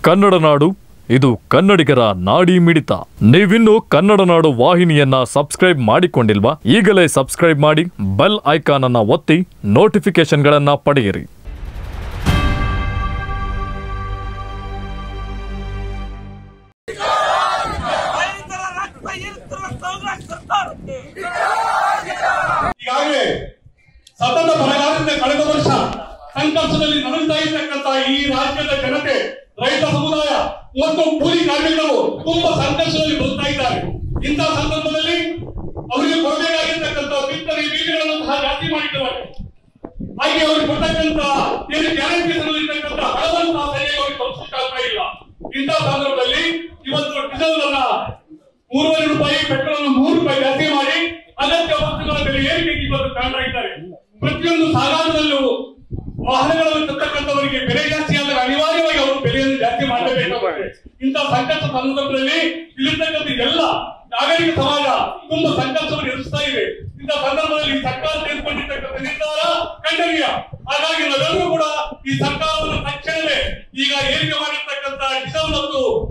ಕನ್ನಡ ನಾಡು ಇದು ಕನ್ನಡಿಗರ ನಾಡಿ ಮಿಡಿತ ನೀವಿನ್ನು ಕನ್ನಡ ನಾಡು ವಾಹಿನಿಯನ್ನ ಸಬ್ಸ್ಕ್ರೈಬ್ ಮಾಡಿಕೊಂಡಿಲ್ವಾ ಈಗಲೇ ಸಬ್ಸ್ಕ್ರೈಬ್ ಮಾಡಿ ಬೆಲ್ ಐಕಾನ್ ಅನ್ನ ಒತ್ತಿ ನೋಟಿಫಿಕೇಶನ್ಗಳನ್ನ ಪಡೆಯಿರಿ ರೈತರ ರಕ್ತ ಇರುತ್ತಿರುವ ಕಾಂಗ್ರೆಸ್ ಸರ್ಕಾರಕ್ಕೆ ಈಗಾಗಲೇ ಸತತ ಬರಗಾಲದಿಂದ ಕಳೆದ ವರ್ಷ ಸಂಕಷ್ಟದಲ್ಲಿ ನರಳುತ್ತಾ ಇರ್ತಕ್ಕಂಥ ಈ ರಾಜ್ಯದ ಜನತೆ ರೈತ ಸಮುದಾಯ ಮತ್ತು ಕೂಲಿ ಕಾರ್ಮಿಕರು ತುಂಬಾ ಸಂಕಷ್ಟದಲ್ಲಿ ಬದುಕ್ತಾ ಇದ್ದಾರೆ ಇಂತಹ ಸಂದರ್ಭದಲ್ಲಿ ಅವರಿಗೆ ಕೊಡಬೇಕಾಗಿರ್ತಕ್ಕಂಥ ಬಿತ್ತನೆ ಬೀಜಗಳನ್ನು ಸಹ ಜಾಸ್ತಿ ಮಾಡಿದ್ದಾರೆ ಹಾಗೆ ಅವ್ರಿಗೆ ಕೊಡ್ತಕ್ಕಂಥ ಏನು ಗ್ಯಾರಂಟಿ ಇರ್ತಕ್ಕಂಥ ಹಣವನ್ನು ಸಹ ಸರಿಯಾಗಿ ಅವ್ರಿಗೆ ತಲುಪಿಸಕ್ಕಾಗ್ತಾ ಇಲ್ಲ ಇಂತಹ ಸಂದರ್ಭದಲ್ಲಿ ಇವತ್ತು ಡೀಸೆಲ್ ಅನ್ನ ಮೂರುವರೆ ರೂಪಾಯಿ ಪೆಟ್ರೋಲ್ ಅನ್ನು ಮೂರು ರೂಪಾಯಿ ಜಾಸ್ತಿ ಮಾಡಿ ಅಗತ್ಯ ವಸ್ತುಗಳ ಬೆಲೆ ಏರಿಕೆಗೆ ಇವತ್ತು ಕಾಣ್ತಾ ಇದ್ದಾರೆ ಪ್ರತಿಯೊಂದು ಸಾಗಾಟದಲ್ಲೂ ವಾಹನಗಳನ್ನು ತರ್ತಕ್ಕಂಥವರಿಗೆ ಬೆಲೆ ಜಾಸ್ತಿ ಆದಾಗ ಅನಿವಾರ್ಯವಾಗಿ ಅವರು ಬೆಲೆಯನ್ನು ಜಾಸ್ತಿ ಮಾಡಲೇಬೇಕಾಗುತ್ತೆ ಇಂತಹ ಸಂಕಷ್ಟ ಸಂದರ್ಭದಲ್ಲಿ ಇಲ್ಲಿರ್ತಕ್ಕಂಥ ಎಲ್ಲ ನಾಗರಿಕ ಸಮಾಜ ತುಂಬಾ ಸಂಕಷ್ಟವನ್ನು ಎದುರಿಸ್ತಾ ಇದೆ ಇಂತಹ ಸಂದರ್ಭದಲ್ಲಿ ಈ ಸರ್ಕಾರ ತೆಗೆದುಕೊಂಡಿರ್ತಕ್ಕಂಥ ನಿರ್ಧಾರ ಖಂಡನೀಯ ಹಾಗಾಗಿ ನಾವೆಲ್ಲರೂ ಕೂಡ ಈ ಸರ್ಕಾರವನ್ನು ತಕ್ಷಣವೇ ಈಗ ಏರಿಕೆ ಮಾಡಿರ್ತಕ್ಕಂಥ ಡೀಸೆಲ್ ಮತ್ತು